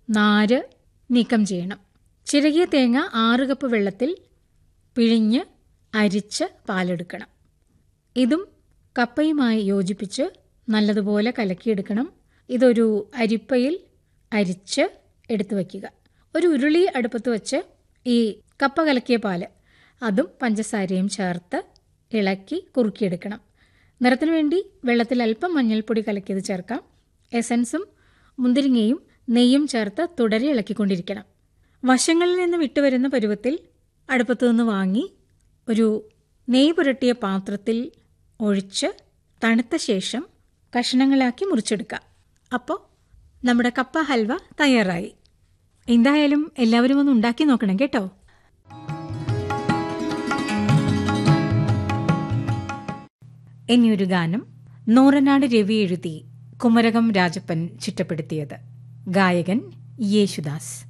നാര് നീക്കം ചെയ്യണം ചിരകിയ തേങ്ങ ആറ് കപ്പ് വെള്ളത്തിൽ പിഴിഞ്ഞ് അരിച്ച് പാലെടുക്കണം ഇതും കപ്പയുമായി യോജിപ്പിച്ച് നല്ലതുപോലെ കലക്കിയെടുക്കണം ഇതൊരു അരിപ്പയിൽ അരിച്ച് എടുത്തു വയ്ക്കുക ഒരു ഉരുളി അടുപ്പത്ത് വെച്ച് ഈ കപ്പ കലക്കിയ പാല് അതും പഞ്ചസാരയും ചേർത്ത് ഇളക്കി കുറുക്കിയെടുക്കണം നിറത്തിന് വേണ്ടി വെള്ളത്തിൽ അല്പം മഞ്ഞൾപ്പൊടി കലക്കിയത് ചേർക്കാം എസൻസും മുന്തിരിങ്ങയും നെയ്യും ചേർത്ത് തുടരെ ഇളക്കിക്കൊണ്ടിരിക്കണം വശങ്ങളിൽ നിന്ന് വിട്ടുവരുന്ന പരുവത്തിൽ അടുപ്പത്തു നിന്ന് വാങ്ങി ഒരു നെയ്യ് പുരട്ടിയ പാത്രത്തിൽ ഒഴിച്ച് തണുത്ത ശേഷം കഷ്ണങ്ങളാക്കി മുറിച്ചെടുക്കുക അപ്പോൾ നമ്മുടെ കപ്പ ഹൽവ തയ്യാറായി എന്തായാലും എല്ലാവരും ഒന്ന് ഉണ്ടാക്കി നോക്കണം കേട്ടോ ഇനിയൊരു ഗാനം നൂറനാട് രവി എഴുതി കുമരകം രാജപ്പൻ ചിട്ടപ്പെടുത്തിയത് ഗായകൻ യേശുദാസ്